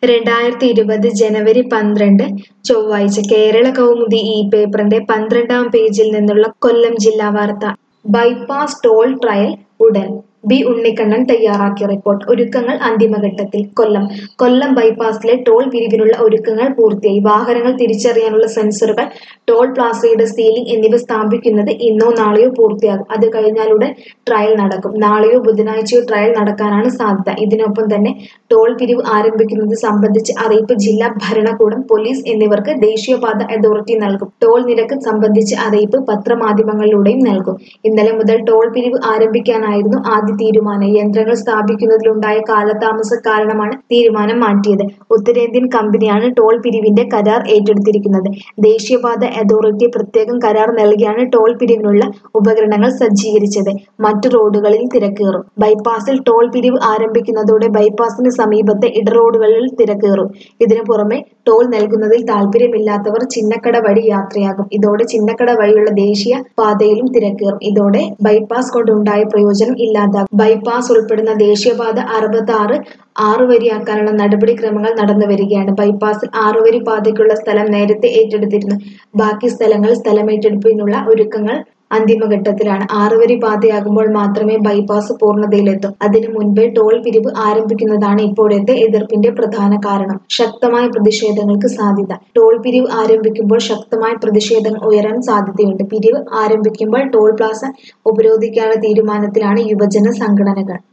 രണ്ടായിരത്തി ഇരുപത് ജനുവരി പന്ത്രണ്ട് ചൊവ്വാഴ്ച കേരള കൗമുദി ഈ പേപ്പറിന്റെ പന്ത്രണ്ടാം പേജിൽ നിന്നുള്ള കൊല്ലം ജില്ലാ വാർത്ത ബൈപ്പാസ് ടോൾ ട്രയൽ ഉടൻ ബി ഉണ്ണിക്കണ്ണൻ തയ്യാറാക്കിയ റിപ്പോർട്ട് ഒരുക്കങ്ങൾ അന്തിമഘട്ടത്തിൽ കൊല്ലം കൊല്ലം ബൈപ്പാസിലെ ടോൾ പിരിവിനുള്ള ഒരുക്കങ്ങൾ പൂർത്തിയായി വാഹനങ്ങൾ തിരിച്ചറിയാനുള്ള സെൻസറുകൾ ടോൾ പ്ലാസയുടെ സീലിംഗ് എന്നിവ സ്ഥാപിക്കുന്നത് ഇന്നോ നാളെയോ പൂർത്തിയാകും അത് കഴിഞ്ഞാലുടൻ ട്രയൽ നടക്കും നാളെയോ ബുധനാഴ്ചയോ ട്രയൽ നടക്കാനാണ് സാധ്യത ഇതിനൊപ്പം തന്നെ ടോൾ പിരിവ് ആരംഭിക്കുന്നത് സംബന്ധിച്ച് അറിയിപ്പ് ജില്ലാ ഭരണകൂടം പോലീസ് എന്നിവർക്ക് ദേശീയപാത അതോറിറ്റി നൽകും ടോൾ നിരക്ക് സംബന്ധിച്ച് അറിയിപ്പ് പത്രമാധ്യമങ്ങളിലൂടെയും നൽകും ഇന്നലെ മുതൽ ടോൾ പിരിവ് ആരംഭിക്കാനായിരുന്നു ആദ്യ തീരുമാനം യന്ത്രങ്ങൾ സ്ഥാപിക്കുന്നതിലുണ്ടായ കാലതാമസം കാരണമാണ് തീരുമാനം മാറ്റിയത് ഉത്തരേന്ത്യൻ കമ്പനിയാണ് ടോൾ പിരിവിന്റെ കരാർ ഏറ്റെടുത്തിരിക്കുന്നത് ദേശീയപാത അതോറിറ്റി പ്രത്യേകം കരാർ നൽകിയാണ് ടോൾ പിരിവിനുള്ള ഉപകരണങ്ങൾ സജ്ജീകരിച്ചത് മറ്റു റോഡുകളിൽ തിരക്കേറും ബൈപ്പാസിൽ ടോൾ പിരിവ് ആരംഭിക്കുന്നതോടെ ബൈപ്പാസിന് സമീപത്തെ ഇടറോഡുകളിൽ തിരക്കേറും ഇതിനു പുറമെ ടോൾ നൽകുന്നതിൽ താല്പര്യമില്ലാത്തവർ ചിന്നക്കട വഴി യാത്രയാകും ഇതോടെ ചിന്നക്കട വഴിയുള്ള ദേശീയ പാതയിലും തിരക്കേറും ഇതോടെ ബൈപ്പാസ് കൊണ്ടുണ്ടായ പ്രയോജനം ഇല്ലാതാകും ബൈപ്പാസ് ഉൾപ്പെടുന്ന ദേശീയപാത അറുപത്തി ആറ് ആറുവരിയാക്കാനുള്ള നടപടിക്രമങ്ങൾ നടന്നു വരികയാണ് ബൈപ്പാസിൽ ആറുവരി പാതയ്ക്കുള്ള സ്ഥലം നേരത്തെ ഏറ്റെടുത്തിരുന്നു ബാക്കി സ്ഥലങ്ങൾ സ്ഥലമേറ്റെടുപ്പിനുള്ള ഒരുക്കങ്ങൾ അന്തിമഘട്ടത്തിലാണ് ആറുവരി പാതയാകുമ്പോൾ മാത്രമേ ബൈപ്പാസ് പൂർണ്ണതയിലെത്തൂ അതിനു മുൻപേ ടോൾ പിരിവ് ആരംഭിക്കുന്നതാണ് ഇപ്പോഴത്തെ എതിർപ്പിന്റെ പ്രധാന കാരണം ശക്തമായ പ്രതിഷേധങ്ങൾക്ക് സാധ്യത ടോൾ പിരിവ് ആരംഭിക്കുമ്പോൾ ശക്തമായ പ്രതിഷേധങ്ങൾ ഉയരാൻ സാധ്യതയുണ്ട് പിരിവ് ആരംഭിക്കുമ്പോൾ ടോൾ പ്ലാസ ഉപരോധിക്കാനുള്ള തീരുമാനത്തിലാണ് യുവജന സംഘടനകൾ